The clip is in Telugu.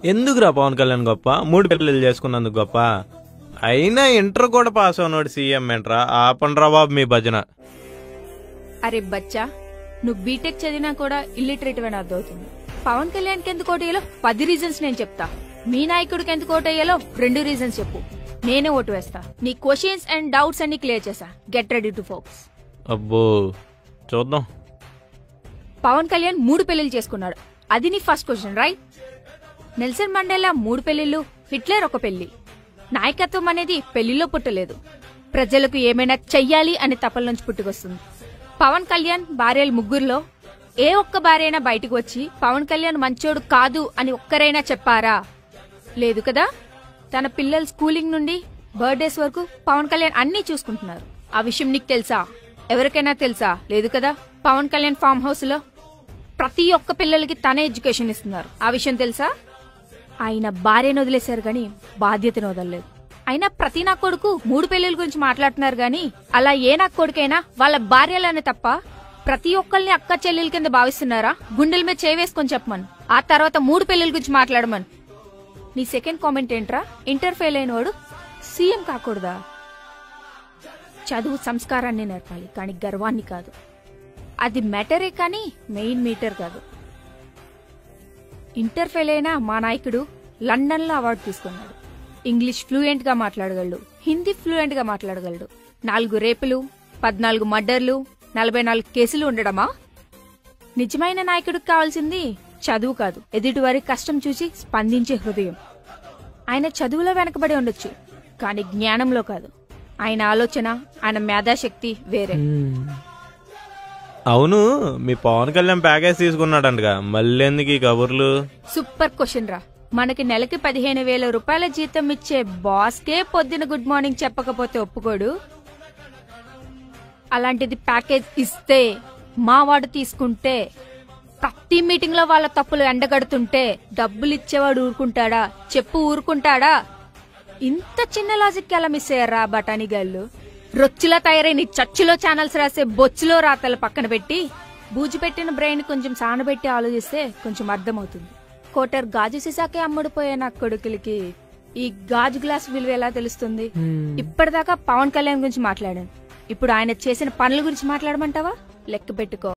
ఎందుకురా పవన్ కళ్యాణ్ గొప్ప మూడు పెళ్ళిళ్ళు చేసుకున్నందుకు గొప్ప అయినా ఇంటర్ కూడా పాస్ అవునాడు సీఎం ఏంట్రా ఆపండ్రా బాబు మీ భజన అరే బచ్చా నువ్వు బీటెక్ చదివినా కూడా ఇల్లిటరేట్ అని అర్థమవుతుంది పవన్ కళ్యాణ్కి ఎందుకు ఓటేయాలో పది రీజన్స్ నేను చెప్తా మీ నాయకుడికి ఎందుకు ఓటేయాలో రెండు రీజన్స్ చెప్పు నేనే ఓటు వేస్తా నీ క్వశ్చన్స్ అండ్ డౌట్స్ అన్ని క్లియర్ చేసా గెట్ రెడీ టు ఫోకస్ అబ్బో చూద్దాం పవన్ కళ్యాణ్ మూడు పెళ్లిళ్ళు చేసుకున్నాడు అది నీ first question right Nelson Mandela మూడు పెళ్లిళ్ళు హిట్లర్ ఒక పెళ్లి నాయకత్వం అనేది పెళ్లిలో పుట్టలేదు ప్రజలకు ఏమైనా చెయ్యాలి అనే తపల నుంచి పుట్టుకొస్తుంది పవన్ కళ్యాణ్ భార్యలు ముగ్గురులో ఏ ఒక్క భార్య అయినా బయటకు వచ్చి పవన్ కళ్యాణ్ మంచోడు కాదు అని ఒక్కరైనా చెప్పారా లేదు కదా తన పిల్లల స్కూలింగ్ నుండి బర్త్డేస్ వరకు పవన్ కళ్యాణ్ అన్నీ చూసుకుంటున్నారు ఆ విషయం నీకు తెలుసా ఎవరికైనా తెలుసా లేదు కదా పవన్ కళ్యాణ్ ఫామ్ హౌస్ లో ప్రతి ఒక్క పిల్లలకి తనే ఎడ్యుకేషన్ ఇస్తున్నారు ఆ విషయం తెలుసా ఆయన భార్యను వదిలేశారు గాని బాధ్యతను వదలలేదు అయినా ప్రతి నా కొడుకు మూడు పెళ్లిల గురించి మాట్లాడుతున్నారు గాని అలా ఏ నా కొడుకైనా వాళ్ళ భార్యలనే తప్ప ప్రతి ఒక్కరిని అక్క చెల్లెల కింద భావిస్తున్నారా గుండెల మీద చేవేసుకొని చెప్పమను ఆ తర్వాత మూడు పెళ్లిల గురించి మాట్లాడమను నీ సెకండ్ కామెంట్ ఏంట్రా ఇంటర్ ఫెయిల్ అయిన వాడు సీఎం కాకూడదా చదువు సంస్కారాన్ని నేర్పాలి కానీ గర్వాన్ని కాదు అది మ్యాటరే కానీ మెయిన్ మీటర్ కాదు ఇంటర్ ఫెయిల్ అయిన మా నాయకుడు లండన్ లో అవార్డు తీసుకున్నాడు ఇంగ్లీష్ ఫ్లూయెంట్ గా మాట్లాడగలడు హిందీ ఫ్లూయెంట్ గా మాట్లాడగలడు నాలుగు రేపులు పద్నాలుగు మర్డర్లు నలభై నాలుగు కేసులు ఉండడమా నిజమైన నాయకుడికి కావాల్సింది చదువు కాదు ఎదుటివారి కష్టం చూసి స్పందించే హృదయం ఆయన చదువులో వెనకబడి ఉండొచ్చు కానీ జ్ఞానంలో కాదు ఆయన ఆలోచన ఆయన మేధాశక్తి వేరే అవును మీ పవన్ కళ్యాణ్ ప్యాకేజ్ తీసుకున్నాడంటగా మళ్ళీ ఎందుకు ఈ కబుర్లు సూపర్ క్వశ్చన్ రా మనకి నెలకి పదిహేను వేల రూపాయల జీతం ఇచ్చే బాస్కే పొద్దున గుడ్ మార్నింగ్ చెప్పకపోతే ఒప్పుకోడు అలాంటిది ప్యాకేజ్ ఇస్తే మా వాడు తీసుకుంటే ప్రతి మీటింగ్ లో వాళ్ళ తప్పులు ఎండగడుతుంటే డబ్బులు ఇచ్చేవాడు ఊరుకుంటాడా చెప్పు ఊరుకుంటాడా ఇంత చిన్న లాజిక్ ఎలా మిస్ అయ్యారా బఠానీ గాళ్ళు రొచ్చులా తయారైన ఈ చచ్చులో ఛానల్స్ రాసే బొచ్చులో రాతలు పక్కన పెట్టి బూజు పెట్టిన బ్రెయిన్ కొంచెం సానబెట్టి ఆలోచిస్తే కొంచెం అర్థమవుతుంది కోటర్ గాజు సీసాకే అమ్ముడుపోయే నా కొడుకులకి ఈ గాజు గ్లాస్ విలువ ఎలా తెలుస్తుంది ఇప్పటిదాకా పవన్ కళ్యాణ్ గురించి మాట్లాడాను ఇప్పుడు ఆయన చేసిన పనుల గురించి మాట్లాడమంటావా లెక్క పెట్టుకో